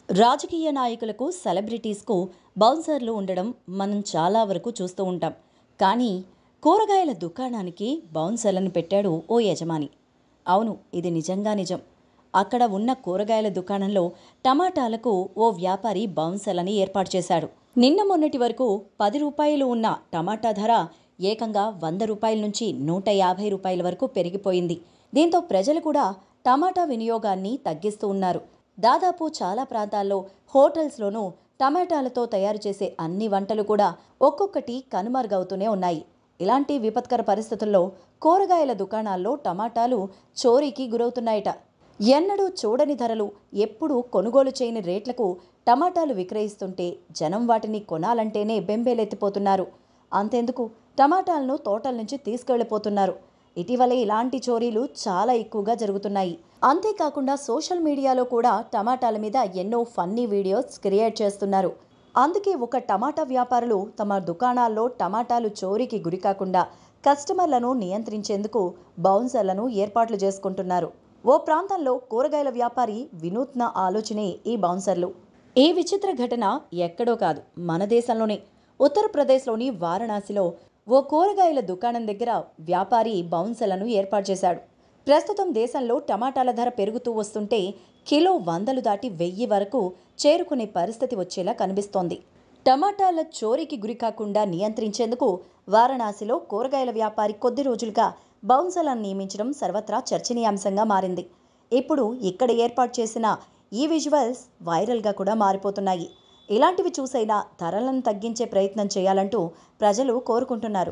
రాజకీయ నాయకులకు సెలబ్రిటీస్కు బౌన్సర్లు ఉండడం మనం చాలా వరకు చూస్తూ ఉంటాం కానీ కూరగాయల దుకాణానికి బౌన్సర్లను పెట్టాడు ఓ యజమాని అవును ఇది నిజంగా నిజం అక్కడ ఉన్న కూరగాయల దుకాణంలో టమాటాలకు ఓ వ్యాపారి బౌన్సర్లని ఏర్పాటు చేశాడు నిన్న మొన్నటి వరకు పది రూపాయలు ఉన్న టమాటా ధర ఏకంగా వంద రూపాయల నుంచి నూట యాభై రూపాయల వరకు పెరిగిపోయింది దీంతో ప్రజలు కూడా టమాటా వినియోగాన్ని తగ్గిస్తూ ఉన్నారు దాదాపు చాలా ప్రాంతాల్లో హోటల్స్లోనూ టమాటాలతో తయారు చేసే అన్ని వంటలు కూడా ఒక్కొక్కటి కనుమరుగవుతూనే ఉన్నాయి ఇలాంటి విపత్కర పరిస్థితుల్లో కూరగాయల దుకాణాల్లో టమాటాలు చోరీకి గురవుతున్నాయట ఎన్నడూ చూడని ధరలు ఎప్పుడూ కొనుగోలు చేయని రేట్లకు టమాటాలు విక్రయిస్తుంటే జనం వాటిని కొనాలంటేనే బెంబేలెత్తిపోతున్నారు అంతెందుకు టమాటాలను తోటల నుంచి తీసుకెళ్లిపోతున్నారు ఇటీవలే ఇలాంటి చోరీలు చాలా ఎక్కువగా జరుగుతున్నాయి అంతేకాకుండా సోషల్ మీడియాలో కూడా టమాటాల మీద ఎన్నో ఫన్నీ వీడియోస్ క్రియేట్ చేస్తున్నారు అందుకే ఒక టమాటా వ్యాపారులు తమ దుకాణాల్లో టమాటాలు చోరీకి గురికాకుండా కస్టమర్లను నియంత్రించేందుకు బౌన్సర్లను ఏర్పాట్లు చేసుకుంటున్నారు ఓ ప్రాంతంలో కూరగాయల వ్యాపారి వినూత్న ఆలోచనే ఈ బౌన్సర్లు ఈ విచిత్ర ఘటన ఎక్కడో కాదు మన దేశంలోనే ఉత్తరప్రదేశ్లోని వారణాసిలో ఓ కూరగాయల దుకాణం దగ్గర వ్యాపారి బౌన్సర్లను ఏర్పాటు చేశాడు ప్రస్తుతం దేశంలో టమాటాల ధర పెరుగుతూ వస్తుంటే కిలో వందలు దాటి వెయ్యి వరకు చేరుకునే పరిస్థితి వచ్చేలా కనిపిస్తోంది టమాటాల చోరీకి గురికాకుండా నియంత్రించేందుకు వారణాసిలో కూరగాయల వ్యాపారి కొద్ది రోజులుగా బౌన్సర్లను నియమించడం సర్వత్రా చర్చనీయాంశంగా మారింది ఇప్పుడు ఇక్కడ ఏర్పాటు చేసిన ఈ విజువల్స్ వైరల్గా కూడా మారిపోతున్నాయి ఇలాంటివి చూసైనా ధరలను తగ్గించే ప్రయత్నం చేయాలంటూ ప్రజలు కోరుకుంటున్నారు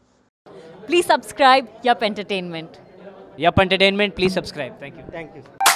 Please subscribe Yup Entertainment. Yup Entertainment, please subscribe. Thank you. Thank you.